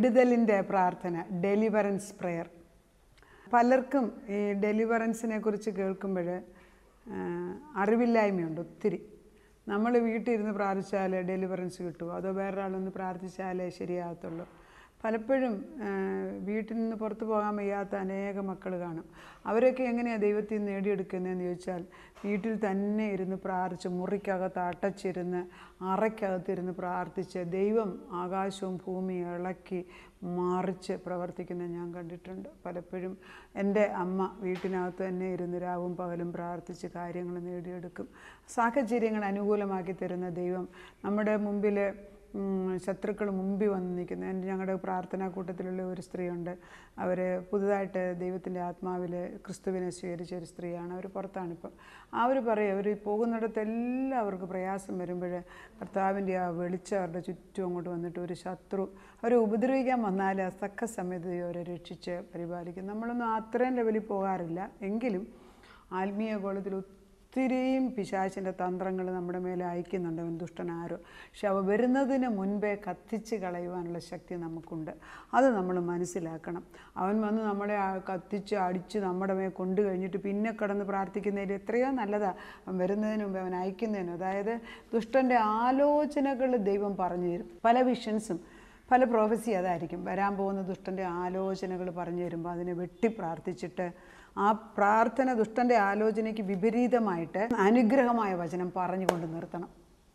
വിടുതലിൻ്റെ പ്രാർത്ഥന deliverance prayer പലർക്കും ഈ ഡെലിവറൻസിനെ കുറിച്ച് കേൾക്കുമ്പോൾ അറിവില്ലായ്മയുണ്ട് ഒത്തിരി നമ്മൾ വീട്ടിൽ ഇരുന്ന് പ്രാർത്ഥിച്ചാൽ ഡെലിവറൻസ് കിട്ടുമോ അതോ വേറൊരാളൊന്ന് പ്രാർത്ഥിച്ചാലേ ശരിയാകത്തുള്ളൂ പലപ്പോഴും ആ, വീട്ടിൽ നിന്ന് പുറത്തു പോകാൻ വയ്യാത്ത അനേക മക്കൾ കാണും അവരൊക്കെ എങ്ങനെയാണ് ദൈവത്തിൽ നിന്ന് നേടിയെടുക്കുന്നതെന്ന് ചോദിച്ചാൽ വീട്ടിൽ തന്നെ ഇരുന്ന് പ്രാർത്ഥിച്ച് മുറിക്കകത്ത് അടച്ചിരുന്ന് അറയ്ക്കകത്തിരുന്ന് പ്രാർത്ഥിച്ച് ദൈവം ആകാശവും ഭൂമിയും ഇളക്കി മറിച്ച് പ്രവർത്തിക്കുന്നത് ഞാൻ കണ്ടിട്ടുണ്ട് പലപ്പോഴും എൻ്റെ അമ്മ വീട്ടിനകത്ത് തന്നെ ഇരുന്ന് രാവും പകലും പ്രാർത്ഥിച്ച് കാര്യങ്ങൾ നേടിയെടുക്കും സാഹചര്യങ്ങൾ അനുകൂലമാക്കി തരുന്ന ദൈവം നമ്മുടെ മുമ്പിൽ ശത്രുക്കൾ മുമ്പിൽ വന്ന് നിൽക്കുന്നത് എൻ്റെ ഞങ്ങളുടെ പ്രാർത്ഥനാ കൂട്ടത്തിലുള്ള ഒരു സ്ത്രീയുണ്ട് അവർ പുതുതായിട്ട് ദൈവത്തിൻ്റെ ആത്മാവിൽ ക്രിസ്തുവിനെ സ്വീകരിച്ച ഒരു സ്ത്രീയാണ് അവർ പുറത്താണിപ്പം അവർ പറയും അവർ പോകുന്നിടത്തെല്ലാം അവർക്ക് പ്രയാസം വരുമ്പോൾ കർത്താവിൻ്റെ ആ വെളിച്ചം അവരുടെ ചുറ്റും അങ്ങോട്ട് വന്നിട്ട് ഒരു ശത്രു അവരെ ഉപദ്രവിക്കാൻ വന്നാൽ ആ തക്ക സമയത്ത് ദൈവം അവരെ രക്ഷിച്ച് പരിപാലിക്കും നമ്മളൊന്നും അത്രയും ലെവലിൽ പോകാറില്ല എങ്കിലും ആത്മീയ ഗോളത്തിൽ ഒത്തിരിയും പിശാചിൻ്റെ തന്ത്രങ്ങൾ നമ്മുടെ മേലെ അയക്കുന്നുണ്ട് അവൻ ദുഷ്ടനാരോ പക്ഷെ അവ വരുന്നതിന് മുൻപേ കത്തിച്ച് കളയുവാനുള്ള ശക്തി നമുക്കുണ്ട് അത് നമ്മൾ മനസ്സിലാക്കണം അവൻ വന്ന് നമ്മളെ ആ കത്തിച്ച് അടിച്ച് നമ്മുടെ മേൽ കൊണ്ടു കഴിഞ്ഞിട്ട് പിന്നെ കിടന്ന് പ്രാർത്ഥിക്കുന്നതിൽ എത്രയോ നല്ലതാണ് അവൻ വരുന്നതിന് മുമ്പ് അവൻ അയക്കുന്നതിനും അതായത് ദുഷ്ടൻ്റെ ആലോചനകൾ ദൈവം പറഞ്ഞു തരും പല വിഷൻസും പല പ്രോഫസി അതായിരിക്കും വരാൻ പോകുന്ന ദുഷ്ടൻ്റെ ആലോചനകൾ പറഞ്ഞു തരുമ്പോൾ അതിനെ വെട്ടി പ്രാർത്ഥിച്ചിട്ട് ആ പ്രാർത്ഥന ദുഷ്ടൻ്റെ ആലോചനയ്ക്ക് വിപരീതമായിട്ട് അനുഗ്രഹമായ വചനം പറഞ്ഞുകൊണ്ട് നിർത്തണം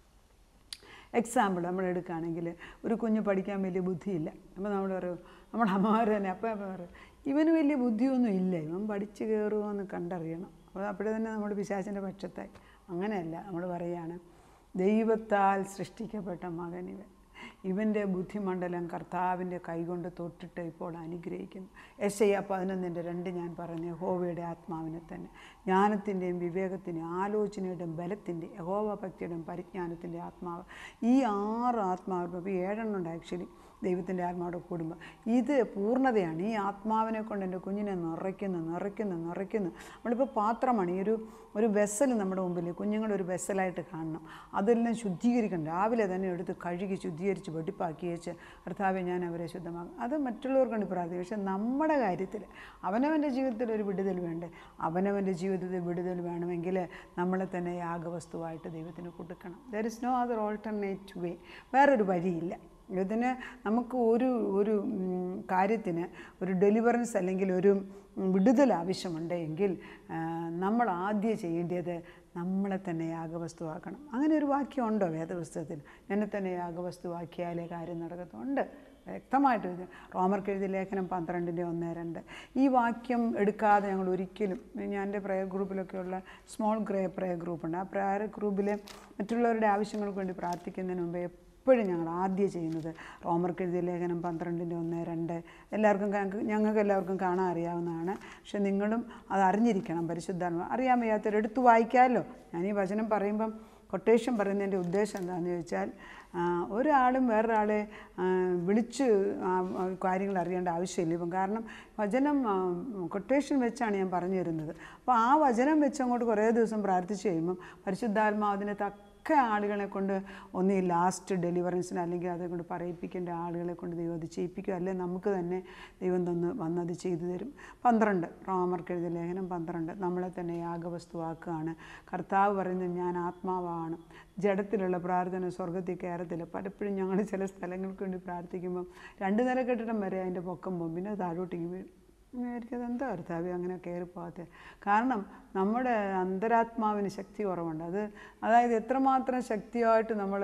എക്സാമ്പിൾ നമ്മൾ എടുക്കുകയാണെങ്കിൽ ഒരു കുഞ്ഞ് പഠിക്കാൻ വലിയ ബുദ്ധിയില്ല അപ്പോൾ നമ്മൾ പറയും നമ്മുടെ അമ്മമാർ തന്നെ അപ്പം അപ്പം പറയും ഇവന് വലിയ ബുദ്ധിയൊന്നും ഇല്ല ഇവൻ പഠിച്ച് കയറുമോ എന്ന് കണ്ടറിയണം അപ്പോൾ അപ്പോഴേ തന്നെ നമ്മുടെ പിശാചിൻ്റെ പക്ഷത്തായി അങ്ങനെയല്ല നമ്മൾ പറയുകയാണ് ദൈവത്താൽ സൃഷ്ടിക്കപ്പെട്ട മകൻ ഇവൻ ഇവൻ്റെ ബുദ്ധിമണ്ഡലം കർത്താവിൻ്റെ കൈകൊണ്ട് തൊട്ടിട്ട് ഇപ്പോൾ അനുഗ്രഹിക്കുന്നു എസ് ഐ പതിനൊന്നിൻ്റെ രണ്ട് ഞാൻ പറഞ്ഞു യഹോവയുടെ ആത്മാവിനെ തന്നെ ജ്ഞാനത്തിൻ്റെയും വിവേകത്തിൻ്റെയും ആലോചനയുടെയും ബലത്തിൻ്റെയും യഹോവ ഭക്തിയുടെയും പരിജ്ഞാനത്തിൻ്റെ ആത്മാവ് ഈ ആറ് ആത്മാവ് ഇപ്പോൾ ഏഴെണ്ണം ഉണ്ട് ആക്ച്വലി ദൈവത്തിൻ്റെ ആത്മാവിടെ കൂടുമ്പോൾ ഇത് പൂർണ്ണതയാണ് ഈ ആത്മാവിനെ കൊണ്ട് എൻ്റെ കുഞ്ഞിനെ നിറയ്ക്കുന്നു നിറയ്ക്കുന്നു നിറയ്ക്കുന്നു നമ്മളിപ്പോൾ പാത്രമാണ് ഈ ഒരു ഒരു വെസൽ നമ്മുടെ മുമ്പിൽ കുഞ്ഞുങ്ങളുടെ ഒരു വെസലായിട്ട് കാണണം അതെല്ലാം ശുദ്ധീകരിക്കണം രാവിലെ തന്നെ എടുത്ത് കഴുകി ശുദ്ധീകരിച്ച് വെടിപ്പാക്കി വെച്ച് കർത്താവെ ഞാൻ അവരെ ശുദ്ധമാക്കും അത് മറ്റുള്ളവർക്കാണ് പ്രാർത്ഥിക്കുക പക്ഷെ നമ്മുടെ കാര്യത്തിൽ അവനവൻ്റെ ജീവിതത്തിൽ ഒരു വിടുതൽ വേണ്ടേ അവനവൻ്റെ ജീവിതത്തിൽ വിടുതൽ വേണമെങ്കിൽ നമ്മളെ തന്നെ യാഗവസ്തുവായിട്ട് ദൈവത്തിന് കൊടുക്കണം there is no other alternate way വേറൊരു വഴിയില്ല ഇതിന് നമുക്ക് ഒരു ഒരു ഉം, കാര്യത്തിന് ഒരു ഡെലിവറൻസ് അല്ലെങ്കിൽ ഒരു ഉം, വിടുതൽ ആവശ്യമുണ്ടെങ്കിൽ ആ, നമ്മൾ ആദ്യം ചെയ്യേണ്ടത് നമ്മളെ തന്നെ യാഗവസ്തുവാക്കണം അങ്ങനെ ഒരു വാക്യം ഉണ്ടോ വേദപുസ്തകത്തിൽ എന്നെ തന്നെ യാഗവസ്തുവാക്കിയാലേ കാര്യം നടക്കത്തുണ്ട് വ്യക്തമായിട്ട് ഇത് റോമർക്ക് എഴുതിയ ലേഖനം പന്ത്രണ്ടിൻ്റെ ഒന്ന് രണ്ട് ഈ വാക്യം എടുക്കാതെ ഞങ്ങൾ ഒരിക്കലും ഞാൻ എൻ്റെ പ്രയർ ഗ്രൂപ്പിലൊക്കെയുള്ള സ്മോൾ ഗ്രേ പ്രയർ ഗ്രൂപ്പുണ്ട് ആ പ്രയർ ഗ്രൂപ്പിൽ മറ്റുള്ളവരുടെ ആവശ്യങ്ങൾക്ക് വേണ്ടി പ്രാർത്ഥിക്കുന്നതിന് മുമ്പ് എപ്പോഴും ഞങ്ങൾ ആദ്യം ചെയ്യുന്നത് റോമർക്ക് എഴുതിയ ലേഖനം പന്ത്രണ്ടിൻ്റെ ഒന്ന് രണ്ട് എല്ലാവർക്കും ഞങ്ങൾക്ക് ഞങ്ങൾക്ക് എല്ലാവർക്കും കാണാൻ അറിയാവുന്നതാണ് പക്ഷെ നിങ്ങളും അത് അറിഞ്ഞിരിക്കണം പരിശുദ്ധാത്മ അറിയാൻ വയ്യാത്തവർ എടുത്ത് വായിക്കാമല്ലോ ഞാൻ ഈ വചനം പറയുമ്പം കൊട്ടേഷൻ പറയുന്നതിൻ്റെ ഉദ്ദേശം എന്താണെന്ന് ചോദിച്ചാൽ ആ, ഒരാളും വേറൊരാളെ ആ, വിളിച്ച് ആ, ആ, കാര്യങ്ങൾ അറിയേണ്ട ആവശ്യമില്ല ഇപ്പം കാരണം വചനം കൊട്ടേഷൻ വെച്ചാണ് ഞാൻ പറഞ്ഞു തരുന്നത് അപ്പോൾ ആ വചനം വെച്ച് അങ്ങോട്ട് കുറേ ദിവസം പ്രാർത്ഥിച്ച് കഴിയുമ്പം പരിശുദ്ധാത്മാവിനെ തക്ക ഒക്കെ ആളുകളെ കൊണ്ട് ഒന്ന് ഈ ലാസ്റ്റ് ഡെലിവറൻസിന് അല്ലെങ്കിൽ അതേ കൊണ്ട് പറയിപ്പിക്കേണ്ട ആളുകളെ കൊണ്ട് ദൈവം അത് ചെയ്യിപ്പിക്കുക അല്ലെ നമുക്ക് തന്നെ ദൈവം തന്ന് വന്നത് ചെയ്തു തരും പന്ത്രണ്ട് റോമർക്ക് എഴുതിയ ലേഖനം പന്ത്രണ്ട് നമ്മളെ തന്നെ യാഗവസ്തുവാക്കുകയാണ് കർത്താവ് പറയുന്നത് ഞാൻ ആത്മാവാണ് ജഡത്തിലുള്ള പ്രാർത്ഥന സ്വർഗത്തിൽ കയറത്തില്ല പലപ്പോഴും ഞങ്ങൾ ചില സ്ഥലങ്ങൾക്ക് വേണ്ടി പ്രാർത്ഥിക്കുമ്പം രണ്ട് നില കെട്ടിടം വരെ അതിൻ്റെ പൊക്കം പോകും പിന്നെ താഴോട്ടേക്ക് വീഴും എനിക്കത് എന്താ കർത്താവ് അങ്ങനെ കയറിപ്പോകാത്ത കാരണം നമ്മുടെ അന്തരാത്മാവിന് ശക്തി കുറവുണ്ട് അത് അതായത് എത്രമാത്രം ശക്തിയായിട്ട് നമ്മൾ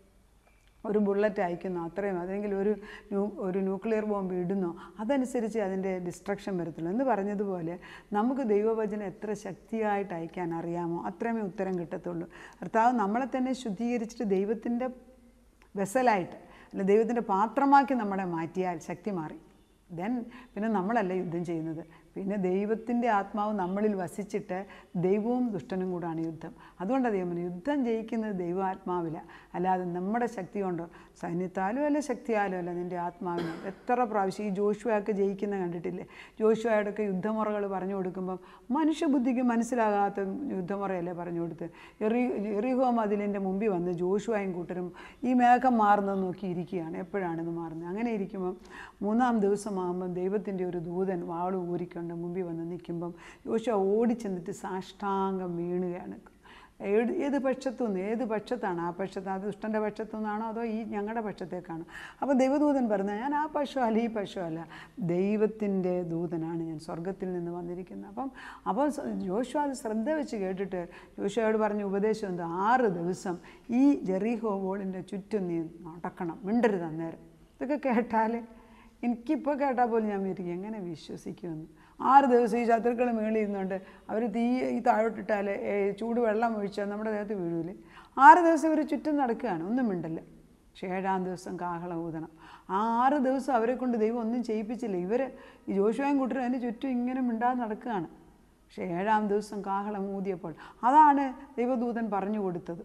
ഒരു ബുള്ളറ്റ് അയക്കുന്നു അത്രയും അല്ലെങ്കിൽ ഒരു ന്യൂ ഒരു ന്യൂക്ലിയർ ബോംബ് ഇടുന്നോ അതനുസരിച്ച് അതിൻ്റെ ഡിസ്ട്രക്ഷൻ വരത്തുള്ളൂ എന്ന് പറഞ്ഞതുപോലെ നമുക്ക് ദൈവവചനം എത്ര ശക്തിയായിട്ട് അയക്കാൻ അറിയാമോ അത്രയുമേ ഉത്തരം കിട്ടത്തുള്ളൂ കർത്താവ് നമ്മളെ തന്നെ ശുദ്ധീകരിച്ചിട്ട് ദൈവത്തിൻ്റെ വെസലായിട്ട് അല്ല ദൈവത്തിൻ്റെ പാത്രമാക്കി നമ്മളെ മാറ്റിയാൽ ശക്തി മാറി ദെൻ പിന്നെ നമ്മളല്ല യുദ്ധം ചെയ്യുന്നത് പിന്നെ ദൈവത്തിൻ്റെ ആത്മാവ് നമ്മളിൽ വസിച്ചിട്ട് ദൈവവും ദുഷ്ടനും കൂടാണ് യുദ്ധം അതുകൊണ്ടാണ് ദൈവം പറഞ്ഞത്, യുദ്ധം ജയിക്കുന്നത് ദൈവാത്മാവില അല്ലാതെ നമ്മുടെ ശക്തി കൊണ്ടോ സൈന്യത്താലും അല്ല ശക്തിയാലും അല്ല നിൻ്റെ ആത്മാവിന് എത്ര പ്രാവശ്യം ഈ ജോഷുവയൊക്കെ ജയിക്കുന്ന കണ്ടിട്ടില്ലേ ജോഷുവയോടൊക്കെ യുദ്ധമുറകൾ പറഞ്ഞു കൊടുക്കുമ്പം മനുഷ്യബുദ്ധിക്ക് മനസ്സിലാകാത്ത യുദ്ധമുറയല്ലേ പറഞ്ഞു കൊടുത്ത് എറി എറിഹോ മതിലിൻ്റെ മുമ്പിൽ വന്ന് ജോഷുവായും കൂട്ടരും ഈ മേഘം മാറുന്നത് നോക്കി ഇരിക്കുകയാണ് എപ്പോഴാണിത് മാറുന്നത് അങ്ങനെ ഇരിക്കുമ്പം മൂന്നാം ദിവസമാകുമ്പം ദൈവത്തിൻ്റെ ഒരു ദൂതൻ വാള് ഊരിക്കൊണ്ട് മുമ്പിൽ വന്ന് നിൽക്കുമ്പം യോശുവ ഓടിച്ചെന്നിട്ട് സാഷ്ടാംഗം വീണുകയാണ് ഏത് ഏത് പക്ഷത്തു നിന്ന് ഏത് പക്ഷത്താണ് ആ പക്ഷത്ത് അത് ദുഷ്ടൻ്റെ പക്ഷത്തു നിന്നാണോ അതോ ഈ ഞങ്ങളുടെ പക്ഷത്തേക്കാണോ അപ്പോൾ ദൈവദൂതൻ പറഞ്ഞത് ഞാൻ ആ പശു അല്ല ഈ പശു അല്ല ദൈവത്തിൻ്റെ ദൂതനാണ് ഞാൻ സ്വർഗത്തിൽ നിന്ന് വന്നിരിക്കുന്നത് അപ്പം അപ്പോൾ ജോഷു അത് ശ്രദ്ധ വെച്ച് കേട്ടിട്ട് ജോഷുവോട് പറഞ്ഞ ഉപദേശം എന്താ ആറ് ദിവസം ഈ ജെറിഹോ വോളിൻ്റെ ചുറ്റും നീ നടക്കണം മിണ്ടരുത് അന്നേരം ഇതൊക്കെ കേട്ടാൽ എനിക്കിപ്പോൾ കേട്ടാൽ പോലും ഞാൻ വിചാരിക്കും എങ്ങനെ വിശ്വസിക്കുമെന്ന് ആറ് ദിവസം ഈ ശത്രുക്കൾ മേളിൽ ഇരുന്നുകൊണ്ട് അവർ തീ ഈ താഴോട്ടിട്ടാൽ ചൂട് വെള്ളം ഒഴിച്ചാൽ നമ്മുടെ ദേഹത്ത് വീഴൂലേ ആറ് ദിവസം ഇവർ ചുറ്റും നടക്കുകയാണ് ഒന്നും മിണ്ടല്ല പക്ഷേ ഏഴാം ദിവസം കാഹളം ഊതണം ആ ആറ് ദിവസം അവരെ കൊണ്ട് ദൈവം ഒന്നും ചെയ്യിപ്പിച്ചില്ല ഇവർ ഈ ജോഷുവായും കൂട്ടരും അതിന് ചുറ്റും ഇങ്ങനെ മിണ്ടാതെ നടക്കുകയാണ് പക്ഷേ ഏഴാം ദിവസം കാഹളം ഊതിയപ്പോൾ അതാണ് ദൈവദൂതൻ പറഞ്ഞു കൊടുത്തത്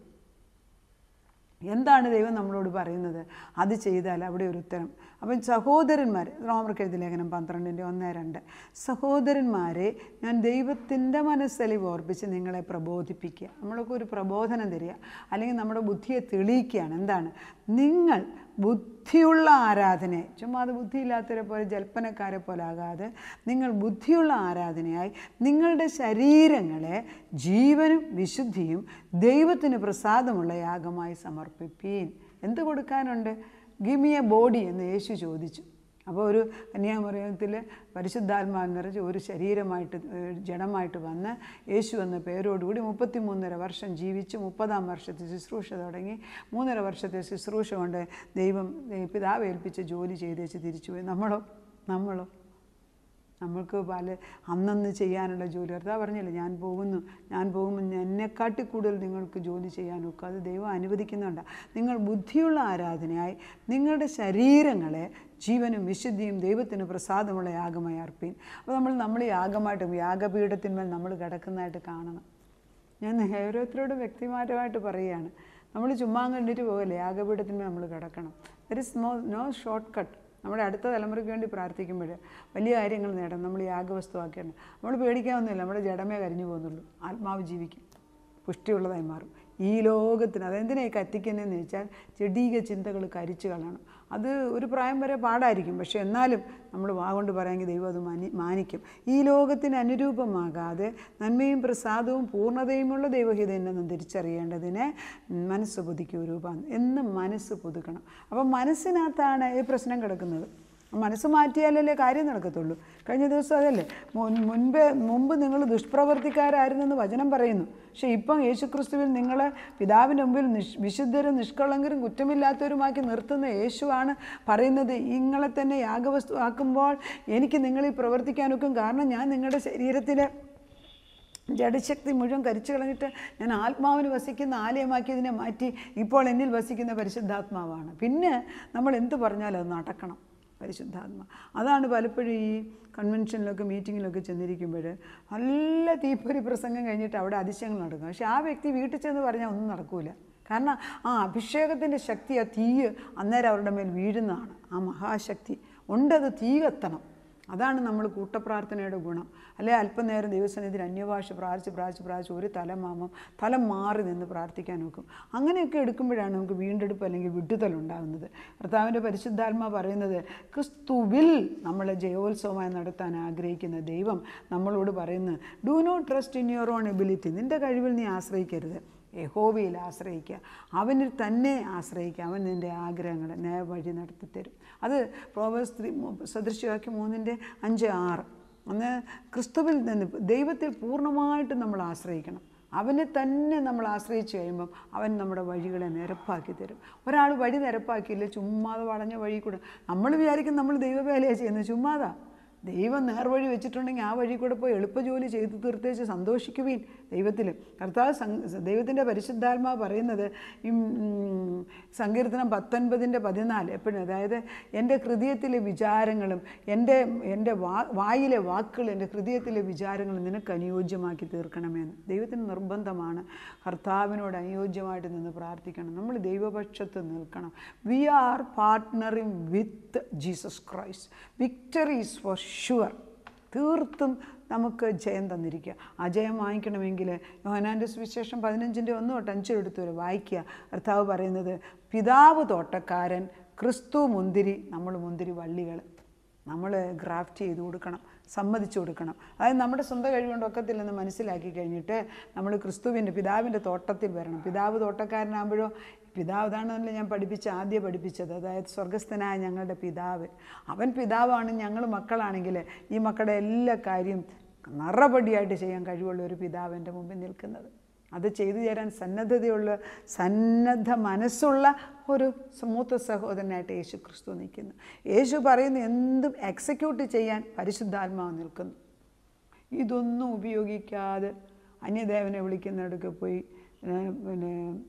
എന്താണ് ദൈവം നമ്മളോട് പറയുന്നത് അത് ചെയ്താൽ അവിടെ ഒരു ഉത്തരം അപ്പം സഹോദരന്മാർ റോമർക്ക് എഴുതി ലേഖനം പന്ത്രണ്ടിൻ്റെ ഒന്ന് രണ്ട് സഹോദരന്മാരെ ഞാൻ ദൈവത്തിൻ്റെ മനസ്സലിവ് ഓർപ്പിച്ച് നിങ്ങളെ പ്രബോധിപ്പിക്കുക നമ്മളൊക്കെ ഒരു പ്രബോധനം തരിക അല്ലെങ്കിൽ നമ്മുടെ ബുദ്ധിയെ തെളിയിക്കുകയാണ് എന്താണ് നിങ്ങൾ ബുദ്ധിയുള്ള ആരാധനയെ ചുമ്മാ അത് ബുദ്ധിയില്ലാത്തവരെ പോലെ ജൽപ്പനക്കാരെ പോലെ ആകാതെ നിങ്ങൾ ബുദ്ധിയുള്ള ആരാധനയായി നിങ്ങളുടെ ശരീരങ്ങളെ ജീവനും വിശുദ്ധിയും ദൈവത്തിന് പ്രസാദമുള്ള യാഗമായി സമർപ്പിപ്പീൻ എന്ത് കൊടുക്കാനുണ്ട് ഗിമിയ ബോഡി എന്ന് യേശു ചോദിച്ചു അപ്പോൾ ഒരു കന്യാമറിയത്തിൽ പരിശുദ്ധാത്മാവ് നിറച്ച് ഒരു ശരീരമായിട്ട് ഏഹ്, ജഡമായിട്ട് വന്ന് യേശു എന്ന പേരോടുകൂടി മുപ്പത്തി മൂന്നര വർഷം ജീവിച്ച് മുപ്പതാം വർഷത്തെ ശുശ്രൂഷ തുടങ്ങി മൂന്നര വർഷത്തെ ശുശ്രൂഷ കൊണ്ട് ദൈവം ഏഹ്, പിതാവ് ഏൽപ്പിച്ച ജോലി ചെയ്തേച്ച് തിരിച്ചുപോയി നമ്മളോ നമ്മളോ നമ്മൾക്ക് പല അന്നന്ന് ചെയ്യാനുള്ള ജോലി അതാ പറഞ്ഞില്ല ഞാൻ പോകുന്നു ഞാൻ പോകുമ്പോൾ എന്നെക്കാട്ടി കൂടുതൽ നിങ്ങൾക്ക് ജോലി ചെയ്യാനൊക്കെ അത് ദൈവം അനുവദിക്കുന്നുണ്ട് നിങ്ങൾ ബുദ്ധിയുള്ള ആരാധനയായി നിങ്ങളുടെ ശരീരങ്ങളെ ജീവനും വിശുദ്ധിയും ദൈവത്തിന് പ്രസാദമുള്ള യാഗമായി അർപ്പീൻ അപ്പോൾ നമ്മൾ നമ്മൾ യാഗമായിട്ട് യാഗപീഠത്തിന്മേൽ നമ്മൾ കിടക്കുന്നതായിട്ട് കാണണം ഞാൻ ഓരോരുത്തരോടും വ്യക്തിപരമായിട്ട് പറയുകയാണ് നമ്മൾ ചുമ്മാ കണ്ടിട്ട് പോകല്ലേ യാഗപീഠത്തിന്മേൽ നമ്മൾ കിടക്കണം there is no no shortcut നമ്മുടെ അടുത്ത തലമുറയ്ക്ക് വേണ്ടി പ്രാർത്ഥിക്കുമ്പോൾ വലിയ കാര്യങ്ങൾ നേടണം നമ്മൾ യാഗവസ്തുവാക്കിയാണ് നമ്മൾ പേടിക്കാവുന്നില്ല നമ്മുടെ ജഡമേ കരിഞ്ഞു പോകുന്നുള്ളൂ ആത്മാവ് ജീവിക്കും പുഷ്ടിയുള്ളതായി മാറും ഈ ലോകത്തിന് അതെന്തിനാ ഈ കത്തിക്കുന്നതെന്ന് വെച്ചാൽ ജഡീക ചിന്തകൾ കരിച്ചു കളയണം അത് ഒരു പ്രായം വരെ പാടായിരിക്കും പക്ഷെ എന്നാലും നമ്മൾ വാ കൊണ്ട് പറയാമെങ്കിൽ ദൈവം അത് മാനി മാനിക്കും ഈ ലോകത്തിന് അനുരൂപമാകാതെ നന്മയും പ്രസാദവും പൂർണ്ണതയുമുള്ള ദൈവഹിതമെന്നും തിരിച്ചറിയേണ്ടതിന് മനസ്സ് പുതുക്കിയ രൂപം എന്നും മനസ്സ് പുതുക്കണം അപ്പം മനസ്സിനകത്താണ് ഈ പ്രശ്നം കിടക്കുന്നത് മനസ്സ് മാറ്റിയാലല്ലേ കാര്യം നടക്കത്തുള്ളൂ കഴിഞ്ഞ ദിവസം അതല്ലേ മുൻ മുൻപേ മുമ്പ് നിങ്ങൾ ദുഷ്പ്രവർത്തിക്കാരായിരുന്നെന്ന് വചനം പറയുന്നു പക്ഷേ ഇപ്പം യേശുക്രിസ്തുവിൽ നിങ്ങളെ പിതാവിൻ്റെ മുമ്പിൽ നിഷ് വിശുദ്ധരും നിഷ്കളങ്കരും കുറ്റമില്ലാത്തവരുമാക്കി നിർത്തുന്ന യേശുവാണ് പറയുന്നത് നിങ്ങളെ തന്നെ യാഗവസ്തു ആക്കുമ്പോൾ എനിക്ക് നിങ്ങളിൽ പ്രവർത്തിക്കാനൊക്കും കാരണം ഞാൻ നിങ്ങളുടെ ശരീരത്തിലെ ജഡശക്തി മുഴുവൻ കരിച്ചു കളഞ്ഞിട്ട് ഞാൻ ആത്മാവിന് വസിക്കുന്ന ആലയമാക്കിയതിനെ മാറ്റി ഇപ്പോൾ എന്നിൽ വസിക്കുന്ന പരിശുദ്ധാത്മാവാണ് പിന്നെ നമ്മൾ എന്ത് പറഞ്ഞാലും അത് നടക്കണം പരിശുദ്ധാത്മ അതാണ് പലപ്പോഴും ഈ കൺവെൻഷനിലൊക്കെ മീറ്റിങ്ങിലൊക്കെ ചെന്നിരിക്കുമ്പോൾ നല്ല തീപ്പൊരി പ്രസംഗം കഴിഞ്ഞിട്ട് അവിടെ അതിശയങ്ങൾ നടക്കും പക്ഷേ ആ വ്യക്തി വീട്ടിൽ ചെന്ന് പറഞ്ഞാൽ ഒന്നും നടക്കൂല കാരണം ആ അഭിഷേകത്തിൻ്റെ ശക്തി ആ തീ അന്നേരം അവരുടെ മേൽ വീഴുന്നതാണ് ആ മഹാശക്തി ഉണ്ടത് തീ കത്തണം അതാണ് നമ്മൾ കൂട്ടപ്രാർത്ഥനയുടെ ഗുണം അല്ലെ അല്പനേരം ദൈവസന്നിധിയിൽ അന്യഭാഷ പ്രാർത്ഥിച്ച് പ്രാർത്ഥിച്ച് പ്രാർത്ഥിച്ച് ഒരു തലമാമം തലം മാറി നിന്ന് പ്രാർത്ഥിക്കാൻ നോക്കും അങ്ങനെയൊക്കെ എടുക്കുമ്പോഴാണ് നമുക്ക് വീണ്ടെടുപ്പ് അല്ലെങ്കിൽ വിടുതൽ ഉണ്ടാകുന്നത് കർത്താവിൻ്റെ പരിശുദ്ധാത്മ പറയുന്നത് ക്രിസ്തുവിൽ നമ്മളെ ജയോത്സവമായി നടത്താൻ ആഗ്രഹിക്കുന്ന ദൈവം നമ്മളോട് പറയുന്നത് do not trust in your own ability നിൻ്റെ കഴിവിൽ നീ ആശ്രയിക്കരുത് യഹോവയിൽ ആശ്രയിക്കുക അവനിൽ തന്നെ ആശ്രയിക്കുക അവൻ നിൻ്റെ ആഗ്രഹങ്ങളെ നേർവഴി നടത്തിത്തരും അത് പ്രോവേഴ്സ് ത്രീ സദൃശ്യവാക്യ മൂന്നിൻ്റെ അഞ്ച് ആറ് അന്ന് ക്രിസ്തുവിൽ നിന്ന് ദൈവത്തിൽ പൂർണ്ണമായിട്ട് നമ്മൾ ആശ്രയിക്കണം അവനെ തന്നെ നമ്മൾ ആശ്രയിച്ച് കഴിയുമ്പം അവൻ നമ്മുടെ വഴികളെ നിരപ്പാക്കി തരും ഒരാൾ വഴി നിരപ്പാക്കിയില്ല ചുമ്മാതെ വളഞ്ഞ വഴി കൂടെ നമ്മൾ വിചാരിക്കും നമ്മൾ ദൈവവേലയാണ് ചെയ്യുന്നത് ചുമ്മാതാ ദൈവം നേർവഴി വെച്ചിട്ടുണ്ടെങ്കിൽ ആ വഴി കൂടെ പോയി എളുപ്പജോലി ചെയ്തു തീർത്തേച്ച് സന്തോഷിക്കുവീൻ ദൈവത്തിൽ കർത്താവ് സം- ദൈവത്തിൻ്റെ പരിശുദ്ധാത്മാവ് പറയുന്നത് ഈ ഉം, സങ്കീർത്തനം പത്തൊൻപതിൻ്റെ പതിനാല് എപ്പോഴും അതായത് എൻ്റെ ഹൃദയത്തിലെ വിചാരങ്ങളും എൻ്റെ എൻ്റെ വാ വായിലെ വാക്കുകൾ എൻ്റെ ഹൃദയത്തിലെ വിചാരങ്ങളും നിനക്ക് അനുയോജ്യമാക്കി തീർക്കണമെന്ന് ദൈവത്തിന് നിർബന്ധമാണ് കർത്താവിനോട് അനുയോജ്യമായിട്ട് നിന്ന് പ്രാർത്ഥിക്കണം നമ്മൾ ദൈവപക്ഷത്ത് നിൽക്കണം we are partnering with Jesus Christ victory is for sure തീർത്തും നമുക്ക് ജയം തന്നിരിക്കുക ആ ജയം വാങ്ങിക്കണമെങ്കിൽ യോഹനാൻ്റെ സുവിശേഷം പതിനഞ്ചിൻ്റെ ഒന്ന് തൊട്ട് അഞ്ച് എടുത്ത് വരെ വായിക്കുക കർത്താവ് പറയുന്നത് പിതാവ് തോട്ടക്കാരൻ ക്രിസ്തു മുന്തിരി നമ്മൾ മുന്തിരി വള്ളികൾ നമ്മൾ ഗ്രാഫ്റ്റ് ചെയ്ത് കൊടുക്കണം സമ്മതിച്ചു കൊടുക്കണം അതായത് നമ്മുടെ സ്വന്തം കഴിവുകൊണ്ട് ഒക്കത്തില്ലെന്ന് മനസ്സിലാക്കി കഴിഞ്ഞിട്ട് നമ്മൾ ക്രിസ്തുവിൻ്റെ പിതാവിൻ്റെ തോട്ടത്തിൽ വരണം പിതാവ് തോട്ടക്കാരനാകുമ്പോഴോ പിതാവ് ഇതാണല്ലോ ഞാൻ പഠിപ്പിച്ച ആദ്യം പഠിപ്പിച്ചത് അതായത് സ്വർഗസ്ഥനായ ഞങ്ങളുടെ പിതാവ് അവൻ പിതാവാണ് ഞങ്ങൾ മക്കളാണെങ്കിൽ ഈ മക്കളുടെ എല്ലാ കാര്യം നിറപടിയായിട്ട് ചെയ്യാൻ കഴിവുള്ള ഒരു പിതാവ് എൻ്റെ മുമ്പിൽ നിൽക്കുന്നത് അത് ചെയ്തു തരാൻ സന്നദ്ധതയുള്ള സന്നദ്ധ മനസ്സുള്ള ഒരു മൂത്ത സഹോദരനായിട്ട് യേശു ക്രിസ്തു നിൽക്കുന്നു യേശു പറയുന്ന എന്തും എക്സിക്യൂട്ട് ചെയ്യാൻ പരിശുദ്ധാത്മാവ് നിൽക്കുന്നു ഇതൊന്നും ഉപയോഗിക്കാതെ അന്യദേവനെ വിളിക്കുന്നിടക്ക് പോയി ഏ, പിന്നെ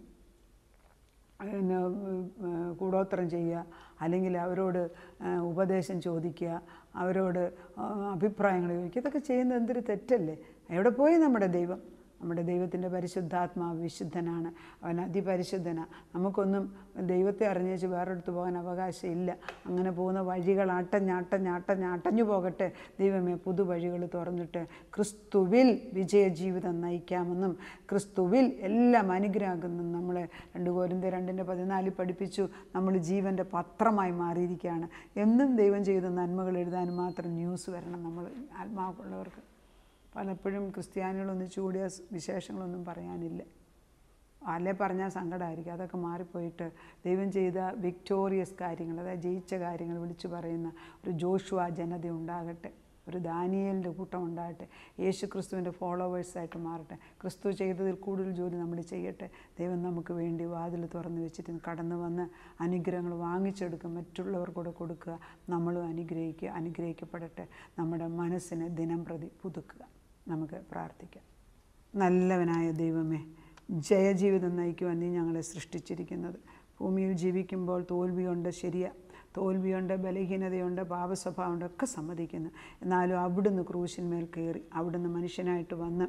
പിന്നെ ഏ, കൂടോത്രം ചെയ്യുക അല്ലെങ്കിൽ അവരോട് ഏ, ഉപദേശം ചോദിക്കുക അവരോട് ആ, അഭിപ്രായങ്ങൾ ചോദിക്കുക ഇതൊക്കെ ചെയ്യുന്നത് എന്തൊരു തെറ്റല്ലേ എവിടെ പോയി നമ്മുടെ ദൈവം നമ്മുടെ ദൈവത്തിൻ്റെ പരിശുദ്ധാത്മാവ് വിശുദ്ധനാണ് അവൻ അതിപരിശുദ്ധനാണ് നമുക്കൊന്നും ദൈവത്തെ അറിഞ്ഞേച്ച് വേറെടുത്ത് പോകാൻ അവകാശമില്ല അങ്ങനെ പോകുന്ന വഴികൾ ആട്ടഞ്ഞാട്ടഞ്ഞാട്ടഞ്ഞാട്ടഞ്ഞു പോകട്ടെ ദൈവമേ പുതുവഴികൾ തുറന്നിട്ട് ക്രിസ്തുവിൽ വിജയജീവിതം നയിക്കാമെന്നും ക്രിസ്തുവിൽ എല്ലാം അനുഗ്രഹമെന്നും നമ്മളെ രണ്ട് കോരിന്ത രണ്ടിൻ്റെ പതിനാലിൽ പഠിപ്പിച്ചു നമ്മൾ ജീവൻ്റെ പത്രമായി മാറിയിരിക്കുകയാണ് എന്നും ദൈവം ചെയ്ത നന്മകൾ എഴുതാൻ മാത്രം ന്യൂസ് വരണം നമ്മൾ ആത്മാവുള്ളവർക്ക് പലപ്പോഴും ക്രിസ്ത്യാനികളൊന്നും ചൂടിയ സ് വിശേഷങ്ങളൊന്നും പറയാനില്ല അല്ലെ പറഞ്ഞാൽ സങ്കടമായിരിക്കും അതൊക്കെ മാറിപ്പോയിട്ട് ദൈവം ചെയ്ത വിക്ടോറിയസ് കാര്യങ്ങൾ അതായത് ജയിച്ച കാര്യങ്ങൾ വിളിച്ചു പറയുന്ന ഒരു ജോഷുവ ജനത ഉണ്ടാകട്ടെ ഒരു ദാനിയലിൻ്റെ കൂട്ടം ഉണ്ടാകട്ടെ യേശു ക്രിസ്തുവിൻ്റെ ഫോളോവേഴ്സായിട്ട് മാറട്ടെ ക്രിസ്തു ചെയ്തതിൽ കൂടുതൽ ജോലി നമ്മൾ ചെയ്യട്ടെ ദൈവം നമുക്ക് വേണ്ടി വാതിൽ തുറന്ന് വെച്ചിട്ട് കടന്നു വന്ന് അനുഗ്രഹങ്ങൾ വാങ്ങിച്ചെടുക്കുക മറ്റുള്ളവർക്കൂടെ കൊടുക്കുക നമ്മളും അനുഗ്രഹിക്കുക അനുഗ്രഹിക്കപ്പെടട്ടെ നമ്മുടെ മനസ്സിനെ ദിനം പ്രതി പുതുക്കുക നമുക്ക് പ്രാർത്ഥിക്കാം നല്ലവനായ ദൈവമേ ജയജീവിതം നയിക്കുവാൻ നീ ഞങ്ങളെ സൃഷ്ടിച്ചിരിക്കുന്നത് ഭൂമിയിൽ ജീവിക്കുമ്പോൾ തോൽവിയുണ്ട് ശരിയാ തോൽവിയുണ്ട് ബലഹീനതയുണ്ട് പാപസ്വഭാവമുണ്ട് ഒക്കെ സമ്മതിക്കുന്നു എന്നാലും അവിടുന്ന് ക്രൂശിന്മേൽ കയറി അവിടുന്ന് മനുഷ്യനായിട്ട് വന്ന്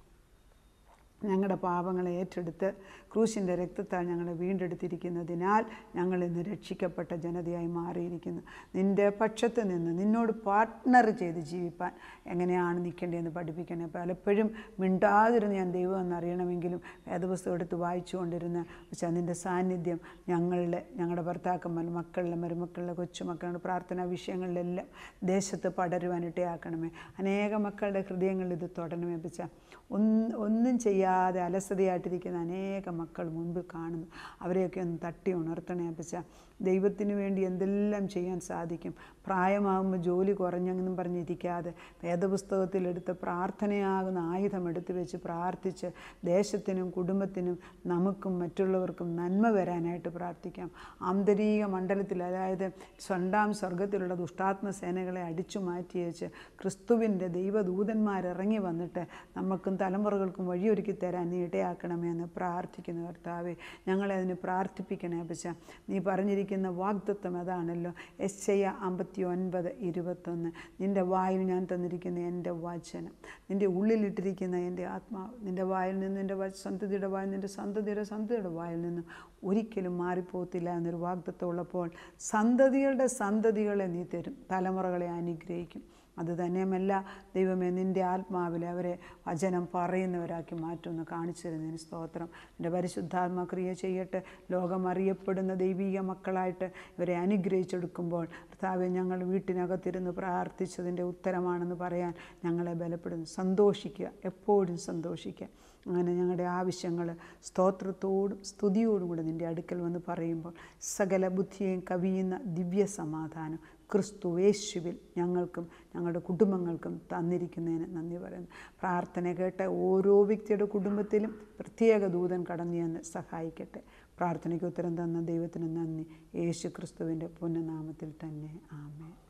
ഞങ്ങളുടെ പാപങ്ങളെ ഏറ്റെടുത്ത് ക്രൂശിൻ്റെ രക്തത്താൽ ഞങ്ങളെ വീണ്ടെടുത്തിരിക്കുന്നതിനാൽ ഞങ്ങൾ ഇന്ന് രക്ഷിക്കപ്പെട്ട ജനതയായി മാറിയിരിക്കുന്നു നിൻ്റെ പക്ഷത്ത് നിന്ന് നിന്നോട് പാർട്ട്ണർ ചെയ്ത് ജീവിപ്പാൻ എങ്ങനെയാണ് നിൽക്കേണ്ടതെന്ന് പഠിപ്പിക്കണേ പലപ്പോഴും മിണ്ടാതിരുന്ന് ഞാൻ ദൈവം എന്നറിയണമെങ്കിലും വേദപുസ്തകം എടുത്ത് വായിച്ചുകൊണ്ടിരുന്ന പക്ഷേ നിൻ്റെ സാന്നിധ്യം ഞങ്ങളുടെ ഞങ്ങളുടെ ഭർത്താക്കന്മാർ മക്കളിലെ മരുമക്കളിലെ കൊച്ചുമക്കളുടെ പ്രാർത്ഥനാ വിഷയങ്ങളിലെല്ലാം ദേശത്ത് പടരുവാനിട്ടയാക്കണമേ അനേക മക്കളുടെ ഹൃദയങ്ങളിൽ ഇത് തൊടണമേ പിച്ച ഒന്ന് ഒന്നും ചെയ്യാതെ അലസതയായിട്ടിരിക്കുന്ന അനേക മക്കൾ മുൻപിൽ കാണുന്നു അവരെയൊക്കെ ഒന്ന് തട്ടി ഉണർത്തണേ പിച്ച ദൈവത്തിന് വേണ്ടി എന്തെല്ലാം ചെയ്യാൻ സാധിക്കും പ്രായമാകുമ്പോൾ ജോലി കുറഞ്ഞെന്നും പറഞ്ഞിരിക്കാതെ വേദപുസ്തകത്തിലെടുത്ത് പ്രാർത്ഥനയാകുന്ന ആയുധം എടുത്തു വെച്ച് പ്രാർത്ഥിച്ച് ദേശത്തിനും കുടുംബത്തിനും നമുക്കും മറ്റുള്ളവർക്കും നന്മ വരാനായിട്ട് പ്രാർത്ഥിക്കാം ആന്തരിക മണ്ഡലത്തിൽ അതായത് സ്വണ്ടാം സ്വർഗത്തിലുള്ള ദുഷ്ടാത്മ സേനകളെ അടിച്ചു മാറ്റിയേച്ച് ക്രിസ്തുവിൻ്റെ ദൈവദൂതന്മാരിറങ്ങി വന്നിട്ട് നമുക്കും തലമുറകൾക്കും വഴിയൊരുക്കി തരാൻ നീ ഇടയാക്കണമേ എന്ന് പ്രാർത്ഥിക്കുന്നു കർത്താവെ ഞങ്ങളെ അതിന് പ്രാർത്ഥിപ്പിക്കണേ അപ്പച്ച നീ പറഞ്ഞിരിക്കുന്ന വാഗ്ദത്വം അതാണല്ലോ എസ് ഐ അമ്പത്തി ഒൻപത് ഇരുപത്തൊന്ന് നിൻ്റെ വായിൽ ഞാൻ തന്നിരിക്കുന്ന എൻ്റെ വചനം നിൻ്റെ ഉള്ളിലിട്ടിരിക്കുന്ന എൻ്റെ ആത്മാവ് നിൻ്റെ വായിൽ നിന്ന് നിൻ്റെ വ- സന്തതിയുടെ വായിൽ നിൻ്റെ സന്തതിയുടെ സന്തതിയുടെ വായിൽ നിന്ന് ഒരിക്കലും മാറിപ്പോകത്തില്ല എന്നൊരു വാഗ്ദത്വം ഉള്ളപ്പോൾ സന്തതികളുടെ സന്തതികളെ നീ തരും തലമുറകളെ അനുഗ്രഹിക്കും അത് തന്നെയുമല്ല ദൈവമേ നിൻ്റെ ആത്മാവിൽ അവരെ വചനം പറയുന്നവരാക്കി മാറ്റുമെന്ന് കാണിച്ചു തരുന്നതിന് സ്തോത്രം എൻ്റെ പരിശുദ്ധാത്മ ക്രിയ ചെയ്യട്ടെ ലോകം അറിയപ്പെടുന്ന ദൈവീക മക്കളായിട്ട് ഇവരെ അനുഗ്രഹിച്ചെടുക്കുമ്പോൾ കർത്താവെ ഞങ്ങൾ വീട്ടിനകത്തിരുന്ന് പ്രാർത്ഥിച്ചതിൻ്റെ ഉത്തരമാണെന്ന് പറയാൻ ഞങ്ങളെ ബലപ്പെടുന്നു സന്തോഷിക്കുക എപ്പോഴും സന്തോഷിക്കുക അങ്ങനെ ഞങ്ങളുടെ ആവശ്യങ്ങൾ സ്തോത്രത്തോടും സ്തുതിയോടും കൂടെ നിൻ്റെ അടുക്കൽ വന്ന് പറയുമ്പോൾ സകല ബുദ്ധിയെയും കവിയുന്ന ദിവ്യ സമാധാനം ക്രിസ്തു യേശുവിൽ ഞങ്ങൾക്കും ഞങ്ങളുടെ കുടുംബങ്ങൾക്കും തന്നിരിക്കുന്നതിന് നന്ദി പറയുന്നു പ്രാർത്ഥന കേട്ട ഓരോ വ്യക്തിയുടെ കുടുംബത്തിലും പ്രത്യേക ദൂതൻ കടന്നു എന്ന് സഹായിക്കട്ടെ പ്രാർത്ഥനയ്ക്ക് ഉത്തരം തന്ന ദൈവത്തിന് നന്ദി യേശു ക്രിസ്തുവിൻ്റെ പുണ്യനാമത്തിൽ തന്നെ ആമേ